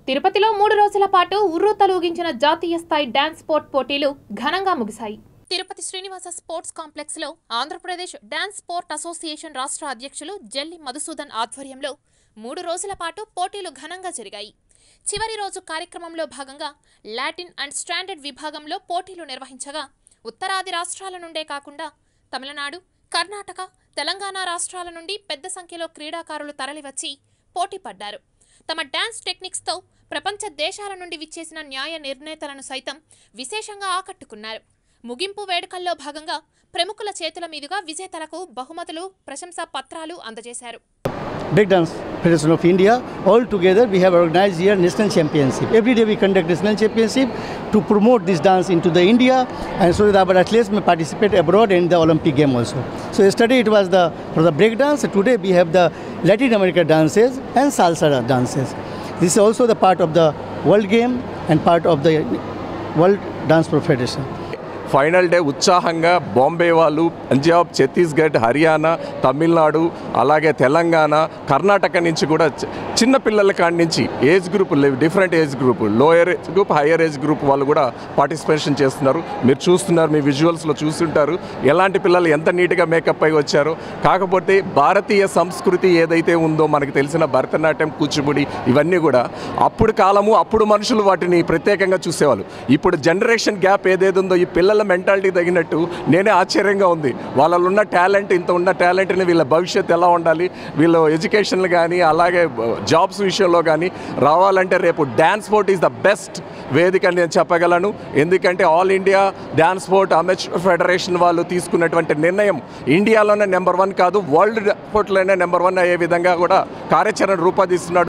తిరుపతిలో మూడు రోజుల పాటు ఉర్రూ తలూగించిన జాతీయ స్థాయి డాన్స్ స్పోర్ట్ పోటీలు ఘనంగా ముగిశాయి తిరుపతి శ్రీనివాస స్పోర్ట్స్ కాంప్లెక్స్ లో ఆంధ్రప్రదేశ్ డాన్స్ స్పోర్ట్ అసోసియేషన్ రాష్ట్ర అధ్యక్షులు జల్లి మధుసూదన్ ఆధ్వర్యంలో మూడు రోజుల పాటు పోటీలు ఘనంగా జరిగాయి చివరి రోజు కార్యక్రమంలో భాగంగా లాటిన్ అండ్ స్టాండర్డ్ విభాగంలో పోటీలు నిర్వహించగా ఉత్తరాది రాష్ట్రాల నుండే కాకుండా తమిళనాడు కర్ణాటక తెలంగాణ రాష్ట్రాల నుండి పెద్ద సంఖ్యలో క్రీడాకారులు తరలివచ్చి పోటీ పడ్డారు తమ డాన్స్ టెక్నిక్స్తో ప్రపంచ దేశాల నుండి విచ్చేసిన న్యాయ నిర్ణేతలను సైతం విశేషంగా ఆకట్టుకున్నారు ముగింపు వేడుకల్లో భాగంగా ప్రముఖుల చేతుల మీదుగా విజేతలకు బహుమతులు ప్రశంసా పత్రాలు అందజేశారు Break Dance Federation of India. All together, we have organized here national championship. Every day we conduct national championship to promote this dance into the India, and so that our athletes may participate abroad in the Olympic game also. So yesterday it was the for the break dance. Today we have the Latin American dances and salsa dances. This is also the part of the world game and part of the World Dance Pro Federation. Final day ఉత్సాహంగా బాంబే వాళ్ళు పంజాబ్ ఛత్తీస్గఢ్ హర్యానా తమిళనాడు అలాగే తెలంగాణ కర్ణాటక నుంచి కూడా చి- చిన్న పిల్లల కాడి నుంచి age group different age group lower age group higher age group వాళ్ళు కూడా పార్టిసిపేషన్ చేస్తున్నారు మీరు చూస్తున్నారు మీ విజువల్స్లో చూస్తుంటారు ఎలాంటి పిల్లలు ఎంత నీట్గా మేకప్ అయి వచ్చారో కాకపోతే భారతీయ సంస్కృతి ఏదైతే ఉందో మనకు తెలిసిన భరతనాట్యం కూచిపూడి ఇవన్నీ కూడా అప్పుడు కాలము అప్పుడు మనుషులు వాటిని ప్రత్యేకంగా చూసేవాళ్ళు ఇప్పుడు జనరేషన్ గ్యాప్ ఏదేది ఉందో ఈ పిల్లల మెంటాలిటీ తగినట్టు నేనే ఆశ్చర్యంగా ఉంది వాళ్ళలో ఉన్న టాలెంట్ ఇంత ఉన్న టాలెంట్ని వీళ్ళ భవిష్యత్తు ఎలా ఉండాలి వీళ్ళ ఎడ్యుకేషన్లు కానీ అలాగే జాబ్స్ విషయంలో కానీ రావాలంటే రేపు dance sport is the best వేదిక అని నేను చెప్పగలను ఎందుకంటే all India dance sport amateur federation వాళ్ళు తీసుకున్నటువంటి నిర్ణయం ఇండియాలోనే నెంబర్ వన్ కాదు వరల్డ్ స్పోర్ట్లోనే నెంబర్ వన్ అయ్యే విధంగా కూడా కార్యాచరణ రూపొందిస్తున్నాడు